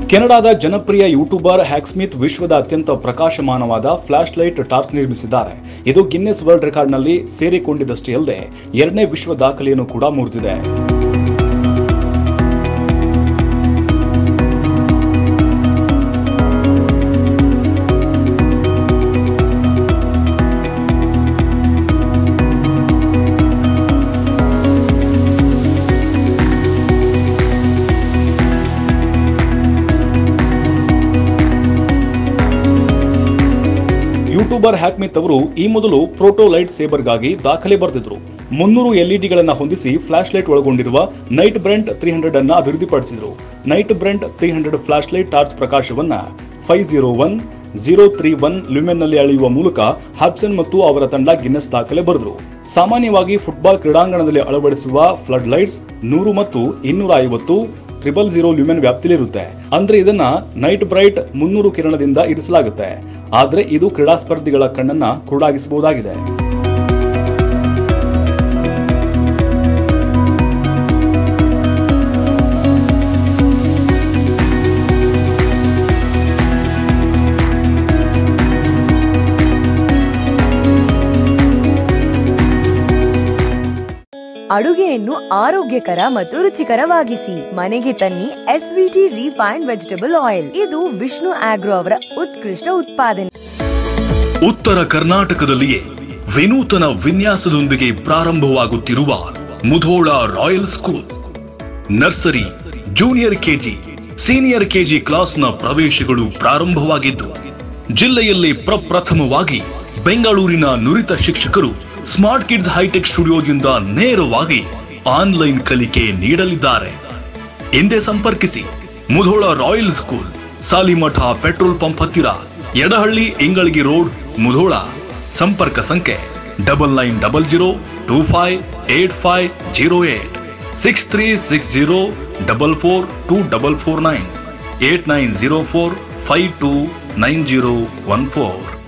ಕೆನಡಾದ ಜನಪ್ರಿಯ ಯೂಟ್ಯೂಬರ್ ಹ್ಯಾಕ್ಸ್ಮಿತ್ ವಿಶ್ವದ ಅತ್ಯಂತ ಪ್ರಕಾಶಮಾನವಾದ ಫ್ಲಾಶ್ ಲೈಟ್ ಟಾರ್ಚ್ ನಿರ್ಮಿಸಿದ್ದಾರೆ ಇದು ಗಿನ್ನೆಸ್ ವರ್ಲ್ಡ್ ರೆಕಾರ್ಡ್ನಲ್ಲಿ ಸೇರಿಕೊಂಡಿದ್ದಷ್ಟೇ ಅಲ್ಲದೆ ಎರಡನೇ ವಿಶ್ವ ದಾಖಲೆಯನ್ನು ಕೂಡ ಮುರಿದಿದೆ ಯೂಟ್ಯೂಬರ್ ಹ್ಯಾಕ್ಮಿತ್ ಅವರು ಈ ಮೊದಲು ಪ್ರೋಟೋ ಲೈಟ್ ಸೇಬರ್ಗಾಗಿ ದಾಖಲೆ ಬರೆದಿದ್ರು ಮುನ್ನೂರು ಎಲ್ಇಡಿಗಳನ್ನು ಹೊಂದಿಸಿ ಫ್ಲಾಶ್ ಲೈಟ್ ಒಳಗೊಂಡಿರುವ ನೈಟ್ ಬ್ರೆಂಟ್ ತ್ರೀ ಹಂಡ್ರೆಡ್ ಅನ್ನ ಅಭಿವೃದ್ಧಿಪಡಿಸಿದ್ರು night brent three hundred flash light torch ಪ್ರಕಾಶವನ್ನ five zero one zero three one ಲ್ಯೂಮೆನ್ನಲ್ಲಿ ಅಳೆಯುವ ಮೂಲಕ ಹಾಬ್ಸನ್ ಮತ್ತು ಅವರ ತಂಡ ಗಿನ್ನೆಸ್ ದಾಖಲೆ ಬರೆದರು ಸಾಮಾನ್ಯವಾಗಿ ಫುಟ್ಬಾಲ್ ಕ್ರೀಡಾಂಗಣದಲ್ಲಿ ಅಳವಡಿಸುವ ಫ್ಲಡ್ ಲೈಟ್ಸ್ ನೂರು ಮತ್ತು ಇನ್ನೂರ ಐವತ್ತು ಟ್ರಿಬಲ್ ಜೀರೋ ಲ್ಯೂಮೆನ್ ವ್ಯಾಪ್ತಿಲಿರುತ್ತೆ ಅಂದ್ರೆ ಇದನ್ನ ನೈಟ್ ಬ್ರೈಟ್ ಮುನ್ನೂರು ಕಿರಣದಿಂದ ಇರಿಸಲಾಗುತ್ತೆ ಆದ್ರೆ ಇದು ಕ್ರೀಡಾ ಸ್ಪರ್ಧಿಗಳ ಕಣ್ಣನ್ನ ಕುರುಡಾಗಿಸಬಹುದಾಗಿದೆ ಅಡುಗೆಯನ್ನು ಆರೋಗ್ಯಕರ ಮತ್ತು ರುಚಿಕರವಾಗಿಸಿ ಮನೆಗೆ ತನ್ನಿ ಎಸ್ವಿಟಿ ರಿಫೈನ್ಡ್ ವೆಜಿಟಬಲ್ ಆಯಿಲ್ ಇದು ವಿಷ್ಣು ಆಗ್ರೋ ಅವರ ಉತ್ಕೃಷ್ಟ ಉತ್ಪಾದನೆ ಉತ್ತರ ಕರ್ನಾಟಕದಲ್ಲಿಯೇ ವಿನೂತನ ವಿನ್ಯಾಸದೊಂದಿಗೆ ಪ್ರಾರಂಭವಾಗುತ್ತಿರುವ Mudhol royal school nursery junior KG senior KG ಕ್ಲಾಸ್ನ ಪ್ರವೇಶಗಳು ಪ್ರಾರಂಭವಾಗಿದ್ದು ಜಿಲ್ಲೆಯಲ್ಲಿ ಪ್ರಪ್ರಥಮವಾಗಿ ಬೆಂಗಳೂರಿನ ನುರಿತ ಶಿಕ್ಷಕರು ಸ್ಮಾರ್ಟ್ ಕಿಡ್ಸ್ ಹೈಟೆಕ್ ಸ್ಟುಡಿಯೋದಿಂದ ನೇರವಾಗಿ ಆನ್ಲೈನ್ ಕಲಿಕೆ ನೀಡಲಿದ್ದಾರೆ ಹಿಂದೆ ಸಂಪರ್ಕಿಸಿ Mudhol royal school Salimath petrol pump ಹತ್ತಿರ ಎಡಹಳ್ಳಿ ಇಂಗಳಗಿ ರೋಡ್ ಮುಧೋಳ ಸಂಪರ್ಕ ಸಂಖ್ಯೆ double nine double zero two five eight five zero eight six three six zero double four two double four nine eight nine zero four five two nine zero one four